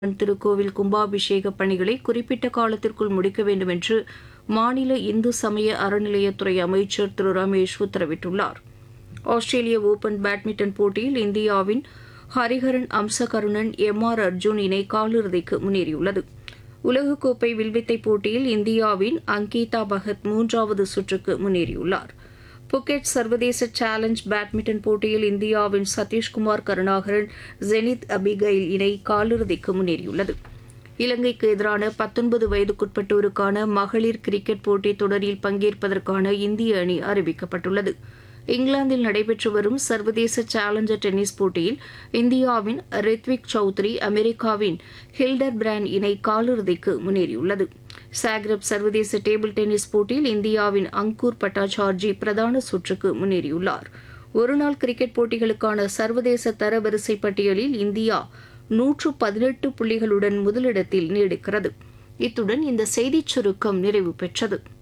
திருக்கோவில் கும்பாபிஷேக பணிகளை குறிப்பிட்ட காலத்திற்குள் முடிக்க வேண்டும் என்று மாநில இந்து சமய அறநிலையத்துறை அமைச்சர் திரு ரமேஷ் உத்தரவிட்டுள்ளார் ஆஸ்திரேலிய ஓபன் பேட்மிண்டன் போட்டியில் இந்தியாவின் ஹரிஹரன் அம்சகருணன் எம் ஆர் அர்ஜுன் இணை காலிறுதிக்கு முன்னேறியுள்ளது உலகக்கோப்பை வில்வித்தை போட்டியில் இந்தியாவின் அங்கீதா பகத் மூன்றாவது சுற்றுக்கு முன்னேறியுள்ளார் புக்கெட் சர்வதேச சேலஞ்ச் பேட்மிண்டன் போட்டியில் இந்தியாவின் சதீஷ்குமார் கருணாகரன் ஜெனித் அபிகைல் இணை காலிறுதிக்கு முன்னேறியுள்ளது இலங்கைக்கு எதிரான பத்தொன்பது வயதுக்குட்பட்டோருக்கான மகளிர் கிரிக்கெட் போட்டித் தொடரில் பங்கேற்பதற்கான இந்திய அணி அறிவிக்கப்பட்டுள்ளது இங்கிலாந்தில் நடைபெற்று வரும் சர்வதேச சேலஞ்சர் டென்னிஸ் போட்டியில் இந்தியாவின் ரித்விக் சௌத்ரி அமெரிக்காவின் ஹில்டர் பிராண்ட் இணை காலிறுதிக்கு முன்னேறியுள்ளது சாக்ரப் சர்வதேச டேபிள் டென்னிஸ் போட்டியில் இந்தியாவின் அங்கூர் பட்டாச்சார்ஜி பிரதான சுற்றுக்கு முன்னேறியுள்ளார் ஒருநாள் கிரிக்கெட் போட்டிகளுக்கான சர்வதேச தரவரிசை பட்டியலில் இந்தியா நூற்று பதினெட்டு புள்ளிகளுடன் முதலிடத்தில் நீடிக்கிறது இத்துடன் இந்த செய்திச் சுருக்கம் நிறைவு பெற்றது